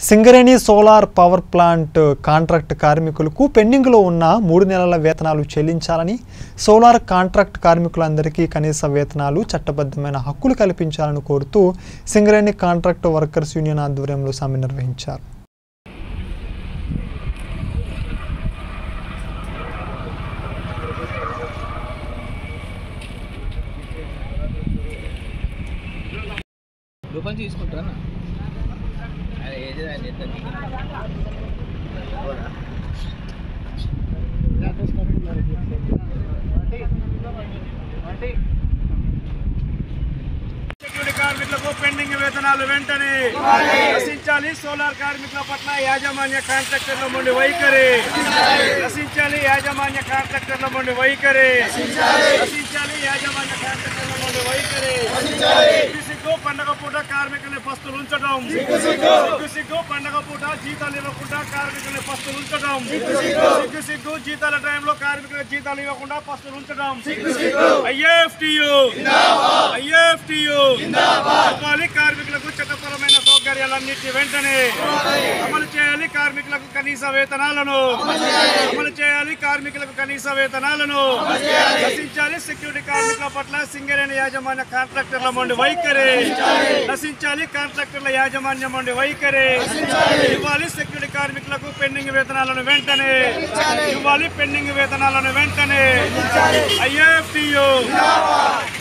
Singareni solar power plant contract కార్మికులకు పెండింగ్లో ఉన్న మూడు నెలల వేతనాలు చెల్లించాలని సోలార్ కాంట్రాక్ట్ కార్మికులందరికీ కనీస వేతనాలు చట్టబద్ధమైన హక్కులు కల్పించాలని కోరుతూ సింగరేణి కాంట్రాక్ట్ వర్కర్స్ యూనియన్ ఆధ్వర్యంలో సమ్మె నిర్వహించారు రూపాయలు తీసుకుంటారా అది ఏది అది ఎత్తండి సెక్యూరిటీ కార్మికులకు పెండింగ్ వేతనాలు వెంటనే రచించాలి సోలార్ కార్మికుల పట్ల యాజమాన్య కాంట్రాక్టర్ల నుండి వైఖరి రచించాలి యాజమాన్య కాంట్రాక్టర్ల నుండి వైఖరి రచించాలి యాజమాన్య కాంట్రాక్టర్ల నుండి వైఖరి సిగ్గు సిగ్గు పండగ పూట కార్మికుల్ని పస్తులు ఉంచడం సిగ్గు సిగ్గు పండగ పూట జీతాలు ఇవ్వకుండా కార్మికుల్ని పస్తులు ఉంచడం సిగ్గు సిగ్గు జీతాల టైంలో కార్మికులకు జీతాలు ఇవ్వకుండా పస్తులు ఉంచడం ఐఎఫ్టియు ఐఎఫ్టియు ఇవ్వాలి కార్మికులకు చట్టపరమైన సౌకర్యాలన్నింటినీ వెంటనే అమలు చేయాలి కార్మికులకు కనీస వేతనాలను అమలు చేయాలి కార్మికులకు కనీస వేతనాలను నశించాలి సెక్యూరిటీ కార్మికుల పట్ల సింగరేణి యాజమాన్య కాంట్రాక్టర్ల మొండి వైఖరి నశించాలి కాంట్రాక్టర్ల యాజమాన్యం మొండి వైఖరి ఇవ్వాలి సెక్యూరిటీ కార్మికులకు పెండింగ్ వేతనాలను వెంటనే ఇవ్వాలి పెండింగ్ వేతనాలను వెంటనే ఐఎఫ్టియు